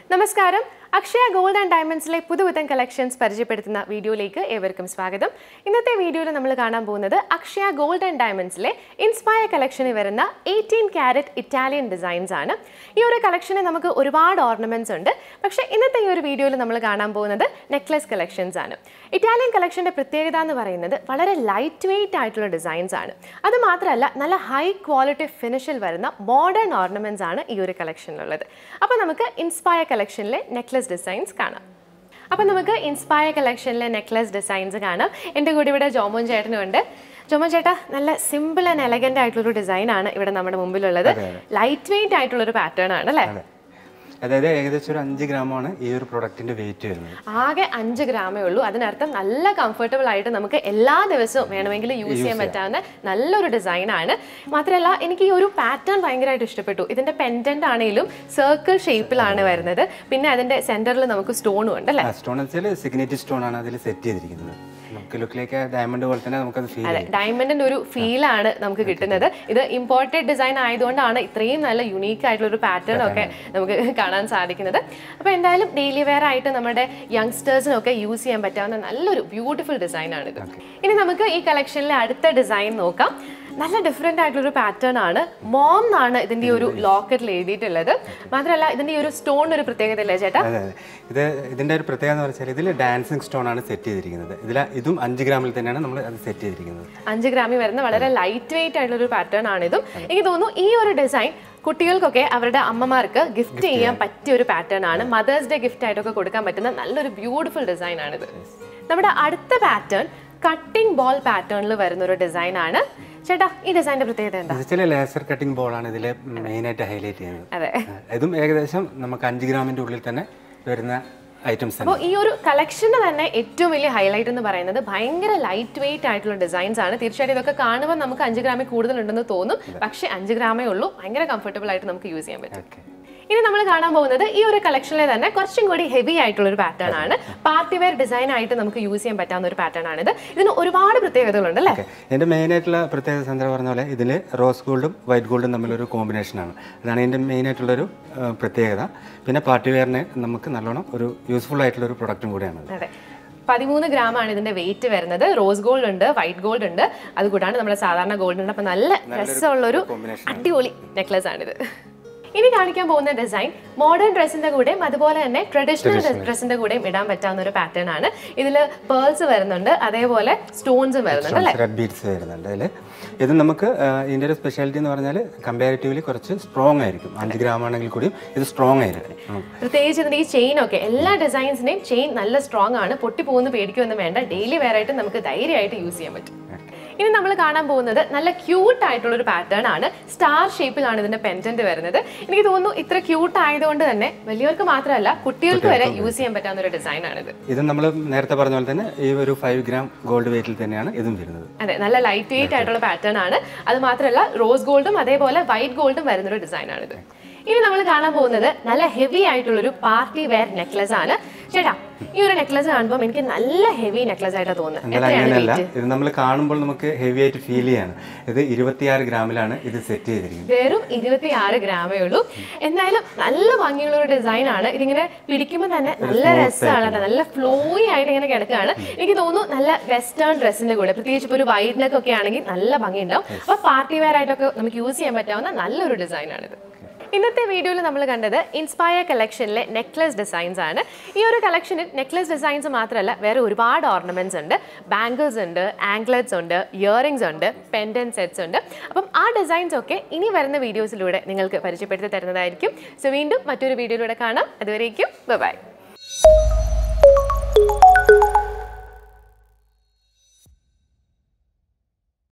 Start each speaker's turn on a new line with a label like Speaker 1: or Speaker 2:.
Speaker 1: നമസ്കാരം Akshaya gold and ഡയമണ്ട്സിലെ പുതുപുത്തൻ collections പരിചയപ്പെടുത്തുന്ന വീഡിയോയിലേക്ക് ഏവർക്കും സ്വാഗതം ഇന്നത്തെ വീഡിയോയിൽ നമ്മൾ കാണാൻ പോകുന്നത് അക്ഷയ ഗോൾഡ് ആൻഡ് ഡയമണ്ട്സിലെ ഇൻസ്പയർ കളക്ഷനിൽ വരുന്ന എയ്റ്റീൻ ക്യാരറ്റ് ഇറ്റാലിയൻ ഡിസൈൻസ് ആണ് ഈ ഒരു കളക്ഷനിൽ നമുക്ക് ഒരുപാട് ഓർണമെന്റ്സ് ഉണ്ട് പക്ഷേ ഇന്നത്തെ ഈ ഒരു വീഡിയോയിൽ നമ്മൾ കാണാൻ പോകുന്നത് നെക്ലസ് കളക്ഷൻസ് ആണ് ഇറ്റാലിയൻ കളക്ഷൻ്റെ പ്രത്യേകത എന്ന് പറയുന്നത് വളരെ ലൈറ്റ് വെയിറ്റ് ആയിട്ടുള്ള ഡിസൈൻസ് ആണ് അത് മാത്രമല്ല നല്ല ഹൈ ക്വാളിറ്റി ഫിനിഷിൽ വരുന്ന മോഡേൺ ഓർണമെന്റ്സ് ആണ് ഈ ഒരു കളക്ഷനിലുള്ളത് അപ്പോൾ നമുക്ക് ഇൻസ്പയർ കളക്ഷനിലെ നെക്ലസ് ഡിസൈൻസ് കാണാം അപ്പോൾ നമുക്ക് ഇൻസ്പയർ കളക്ഷനിലെ നെക്ലസ് ഡിസൈൻസ് കാണാം എൻ്റെ കൂടെ ഇവിടെ ജോമോൻ ചേട്ടനും ഉണ്ട് ജോമോൻ ചേട്ടാ നല്ല സിമ്പിൾ ആൻഡ് എലഗൻ്റ് ആയിട്ടുള്ളൊരു ഡിസൈൻ ആണ് ഇവിടെ നമ്മുടെ മുമ്പിലുള്ളത് ലൈറ്റ് വെയിറ്റ് ആയിട്ടുള്ളൊരു പാറ്റേൺ ആണ് അല്ലേ
Speaker 2: അതെ അതായത് ഏകദേശം ഒരു അഞ്ച് ഗ്രാമാണ് ഈ ഒരു പ്രൊഡക്റ്റിന്റെ വെയിറ്റ് വരുന്നത്
Speaker 1: ആകെ അഞ്ച് ഗ്രാമേ ഉള്ളൂ അതിനർത്ഥം നല്ല കംഫർട്ടബിൾ ആയിട്ട് നമുക്ക് എല്ലാ ദിവസവും വേണമെങ്കിൽ യൂസ് ചെയ്യാൻ പറ്റാവുന്ന നല്ലൊരു ഡിസൈൻ ആണ് മാത്രമല്ല എനിക്ക് ഈ ഒരു പാറ്റേൺ ഭയങ്കരമായിട്ട് ഇഷ്ടപ്പെട്ടു ഇതിന്റെ പെൻഡന്റ് ആണെങ്കിലും സർക്കിൾ ഷേപ്പിലാണ് വരുന്നത് പിന്നെ അതിന്റെ സെന്ററിൽ നമുക്ക് സ്റ്റോണും ഉണ്ട് അല്ലേ
Speaker 2: സ്റ്റോൺ വെച്ചാൽ സിഗ്നേറ്റ് സ്റ്റോൺ ആണ് അതിൽ സെറ്റ് ചെയ്തിരിക്കുന്നത് നമുക്ക് ലുക്കിലേക്ക് ഡയമണ്ട് പോലെ തന്നെ നമുക്കത് ഫീൽ
Speaker 1: അതെ ഡയമണ്ടിന്റെ ഒരു ഫീലാണ് നമുക്ക് കിട്ടുന്നത് ഇത് ഇമ്പോർട്ടഡ് ഡിസൈൻ ആയതുകൊണ്ടാണ് ഇത്രയും നല്ല യുണീക്ക് ആയിട്ടുള്ള ഒരു പാറ്റേൺ ഒക്കെ നമുക്ക് കാണാൻ സാധിക്കുന്നത് അപ്പോൾ എന്തായാലും ഡെയിലി വെയർ ആയിട്ട് നമ്മുടെ യങ്സ്റ്റേഴ്സിനൊക്കെ യൂസ് ചെയ്യാൻ പറ്റാവുന്ന നല്ലൊരു ബ്യൂട്ടിഫുൾ ഡിസൈൻ ആണിത് ഇനി നമുക്ക് ഈ കളക്ഷനിലെ അടുത്ത ഡിസൈൻ നോക്കാം നല്ല ഡിഫറെൻ്റ് ആയിട്ടുള്ളൊരു പാറ്റേൺ ആണ് മോം എന്നാണ് ഇതിന്റെ ഈ ഒരു ലോക്കറ്റിൽ എഴുതിയിട്ടുള്ളത് മാത്രമല്ല ഇതിന്റെ ഈ ഒരു സ്റ്റോൺ ഒരു പ്രത്യേകത അല്ലേ ചേട്ടാ
Speaker 2: അതെ അതെ ഇത് ഇതിന്റെ ഒരു പ്രത്യേകത എന്ന് വെച്ചാൽ ഇതിൽ ഡാൻസിങ് സ്റ്റോൺ ആണ് സെറ്റ് ചെയ്തിരിക്കുന്നത് ഇതിൽ ഇതും അഞ്ച് ഗ്രാമിൽ തന്നെയാണ് നമ്മൾ അത് സെറ്റ് ചെയ്തിരിക്കുന്നത്
Speaker 1: അഞ്ച് ഗ്രാമിൽ വരുന്ന വളരെ ലൈറ്റ് വെയിറ്റ് ആയിട്ടുള്ള ഒരു പാറ്റേൺ ആണിതും എനിക്ക് തോന്നുന്നു ഈ ഒരു ഡിസൈൻ കുട്ടികൾക്കൊക്കെ അവരുടെ അമ്മമാർക്ക് ഗിഫ്റ്റ് ചെയ്യാൻ പറ്റിയ ഒരു പാറ്റേൺ ആണ് മദേഴ്സ് ഡേ ഗിഫ്റ്റ് ആയിട്ടൊക്കെ കൊടുക്കാൻ പറ്റുന്ന നല്ലൊരു ബ്യൂട്ടിഫുൾ ഡിസൈൻ ആണിത് നമ്മുടെ അടുത്ത പാറ്റേൺ കട്ടിംഗ് ബോൾ പാറ്റേണിൽ വരുന്ന ഒരു ഡിസൈൻ ആണ് ചേട്ടാ ഈ ഡിസൈനിന്റെ പ്രത്യേകത എന്താ
Speaker 2: ഇത് വെച്ചാൽ ലേസർ കട്ടിംഗ് ബോളാണ് ഇതിൽ മെയിനായിട്ട് ഹൈലൈറ്റ് ചെയ്യുന്നത്
Speaker 1: അതെ
Speaker 2: ഇതും ഏകദേശം നമുക്ക് അഞ്ച് ഗ്രാമിന്റെ ഉള്ളിൽ തന്നെ വരുന്ന ഐറ്റംസ് തന്നെ
Speaker 1: അപ്പോൾ ഈ ഒരു കളക്ഷന് തന്നെ ഏറ്റവും വലിയ ഹൈലൈറ്റ് എന്ന് പറയുന്നത് ഭയങ്കര ലൈറ്റ് വെയിറ്റ് ആയിട്ടുള്ള ഡിസൈൻസ് ആണ് തീർച്ചയായിട്ടും ഇതൊക്കെ കാണുമ്പോൾ നമുക്ക് അഞ്ച് ഗ്രാമിൽ കൂടുതലുണ്ടെന്ന് തോന്നും പക്ഷേ അഞ്ച് ഗ്രാമേ ഉള്ളൂ ഭയങ്കര കംഫർട്ടബിൾ ആയിട്ട് നമുക്ക് യൂസ് ചെയ്യാൻ പറ്റും
Speaker 2: ഓക്കെ
Speaker 1: ഇനി നമ്മൾ കാണാൻ പോകുന്നത് ഈ ഒരു കളക്ഷനിലെ തന്നെ കുറച്ചും കൂടി ഹെവി ആയിട്ടുള്ള ഒരു പാറ്റേൺ ആണ് പാർട്ടി വെയർ ഡിസൈൻ ആയിട്ട് നമുക്ക് യൂസ് ചെയ്യാൻ പറ്റാവുന്ന ഒരു പാറ്റേൺ ആണിത് ഇതിന് ഒരുപാട് പ്രത്യേകതകളുണ്ട് അല്ലേ
Speaker 2: ഓക്കെ ഇതിൻ്റെ മെയിനായിട്ടുള്ള പ്രത്യേകത ചന്ദ്ര പറഞ്ഞ പോലെ ഇതിൽ റോസ് ഗോൾഡും വൈറ്റ് ഗോൾഡും തമ്മിലൊരു കോമ്പിനേഷനാണ് അതാണ് ഇതിൻ്റെ മെയിനായിട്ടുള്ളൊരു ആ, പ്രത്യേകത പിന്നെ പാർട്ടി വെയറിന് നമുക്ക് നല്ലോണം ഒരു യൂസ്ഫുൾ ആയിട്ടുള്ള ഒരു പ്രൊഡക്റ്റും കൂടിയാണ്
Speaker 1: അതെ പതിമൂന്ന് ഗ്രാം ആണ് ഇതിന്റെ വെയിറ്റ് വരുന്നത് റോസ് ഗോൾഡ് ഉണ്ട് വൈറ്റ് ഗോൾഡ് ഉണ്ട് അതുകൂടാണ്ട് നമ്മുടെ സാധാരണ ഗോൾഡ് ഉണ്ട് അപ്പൊ നല്ല രസമുള്ളൊരു അടിപൊളി നെക്ലസ് ആണിത് ഇനി കാണിക്കാൻ പോകുന്ന ഡിസൈൻ മോഡേൺ ഡ്രസ്സിന്റെ കൂടെയും അതുപോലെ തന്നെ ട്രഡീഷണൽ ഡ്രസ്സിന്റെ കൂടെയും ഇടാൻ പറ്റാവുന്ന ഒരു പാറ്റേൺ ആണ് ഇതിൽ പേൾസ് വരുന്നുണ്ട് അതേപോലെ സ്റ്റോൺസും വരുന്നുണ്ട് അല്ലേ
Speaker 2: റെഡ് ബീഡ്സ് വരുന്നുണ്ട് അതിൽ ഇത് നമുക്ക് ആ, ഇതിൻ്റെ ഒരു സ്പെഷ്യാലിറ്റി എന്ന് പറഞ്ഞാൽ കമ്പാരിറ്റീവ്ലി കുറച്ച് സ്ട്രോങ് ആയിരിക്കും അഞ്ച് ഗ്രാം ആണെങ്കിൽ കൂടിയും ഇത് സ്ട്രോങ് ആയിരിക്കും ഉം.
Speaker 1: പ്രത്യേകിച്ച് ഇതിന്റെ ഈ ചെയിൻ ഒക്കെ എല്ലാ ഡിസൈൻസിനെയും ചെയിൻ നല്ല സ്ട്രോങ് ആണ് പൊട്ടി പോകുന്ന പേടിക്കുമെന്ന് വേണ്ട ഡെയിലി വെയർ ആയിട്ട് നമുക്ക് ധൈര്യമായിട്ട് യൂസ് ചെയ്യാൻ പറ്റും ഇനി നമ്മൾ കാണാൻ പോകുന്നത് നല്ല ക്യൂട്ട് ആയിട്ടുള്ള ഒരു പാറ്റേൺ ആണ് സ്റ്റാർ ഷേപ്പിലാണ് ഇതിന്റെ പെൻഡന്റ് വരുന്നത് എനിക്ക് തോന്നുന്നു ഇത്ര ക്യൂട്ട് ആയതുകൊണ്ട് തന്നെ വലിയവർക്ക് മാത്രമല്ല കുട്ടികൾക്ക് വരെ യൂസ് ചെയ്യാൻ പറ്റാവുന്ന ഒരു ഡിസൈൻ ആണിത്
Speaker 2: ഇത് നമ്മൾ നേരത്തെ പറഞ്ഞ പോലെ തന്നെ ഈ ഒരു ഫൈവ് ഗ്രാം ഗോൾഡ് വെയിറ്റിൽ തന്നെയാണ് ഇതും വരുന്നത്
Speaker 1: അതെ നല്ല ലൈറ്റ് വെയിറ്റ് ആയിട്ടുള്ള പാറ്റേൺ ആണ് അത് മാത്രമല്ല റോസ് ഗോൾഡും അതേപോലെ വൈറ്റ് ഗോൾഡും വരുന്ന ഒരു ഡിസൈൻ ആണിത് ഇനി നമ്മൾ കാണാൻ പോകുന്നത് നല്ല ഹെവി ആയിട്ടുള്ള ഒരു പാർട്ടി വെയർ നെക്ലസ് ആണ് ചേട്ടാ ഈ ഒരു നെക്ലസ് കാണുമ്പോൾ എനിക്ക് നല്ല ഹെവി നെക്ലസ് ആയിട്ടാണ് തോന്നുന്നത്
Speaker 2: എന്നാൽ
Speaker 1: എത്രയാണ്
Speaker 2: അങ്ങനെയല്ല
Speaker 1: weight?
Speaker 2: ഇത് നമ്മൾ കാണുമ്പോൾ നമുക്ക് ഹെവി ആയിട്ട് ഫീൽ ചെയ്യാണ് ഇത് ഇരുപത്തിയാറ് ഗ്രാമിലാണ് ഇത് സെറ്റ് ചെയ്തിരിക്കുന്നത്
Speaker 1: വെറും ഇരുപത്തി ആറ് ഗ്രാമേ ഉള്ളൂ എന്തായാലും നല്ല ഭംഗിയുള്ള ഒരു ഡിസൈൻ ആണ് ഇതിങ്ങനെ പിടിക്കുമ്പോൾ തന്നെ നല്ല രസമാണ് കേട്ടോ. നല്ല ഫ്ലോയി ആയിട്ട് ഇങ്ങനെ കിടക്കുകയാണ് എനിക്ക് തോന്നുന്നു നല്ല വെസ്റ്റേൺ ഡ്രസ്സിന്റെ കൂടെ പ്രത്യേകിച്ച് ഇപ്പോൾ ഒരു വൈറ്റ് നെക്ക് ഒക്കെ ആണെങ്കിൽ നല്ല ഭംഗിയുണ്ടാവും അപ്പൊ പാർട്ടി വെയർ ആയിട്ടൊക്കെ നമുക്ക് യൂസ് ചെയ്യാൻ പറ്റാവുന്ന നല്ലൊരു ഡിസൈൻ ആണിത് ഇന്നത്തെ വീഡിയോയിൽ നമ്മൾ കണ്ടത് ഇൻസ്പയർ കളക്ഷനിലെ നെക്ലസ് ഡിസൈൻസ് ആണ് ഈ ഒരു കളക്ഷനിൽ നെക്ലസ് ഡിസൈൻസ് മാത്രമല്ല വേറെ ഒരുപാട് ഓർണമെന്റ്സ് ഉണ്ട് ബാംഗിൾസ് ഉണ്ട് ആംഗ്ലറ്റ്സ് ഉണ്ട് ഇയറിംഗ്സ് ഉണ്ട് പെൻഡൻ സെറ്റ്സ് ഉണ്ട് അപ്പം ആ ഡിസൈൻസ് ഒക്കെ ഇനി വരുന്ന വീഡിയോസിലൂടെ നിങ്ങൾക്ക് പരിചയപ്പെടുത്തി തരുന്നതായിരിക്കും സോ വീണ്ടും മറ്റൊരു വീഡിയോയിലൂടെ കാണാം അതുവരേക്കും ബൈ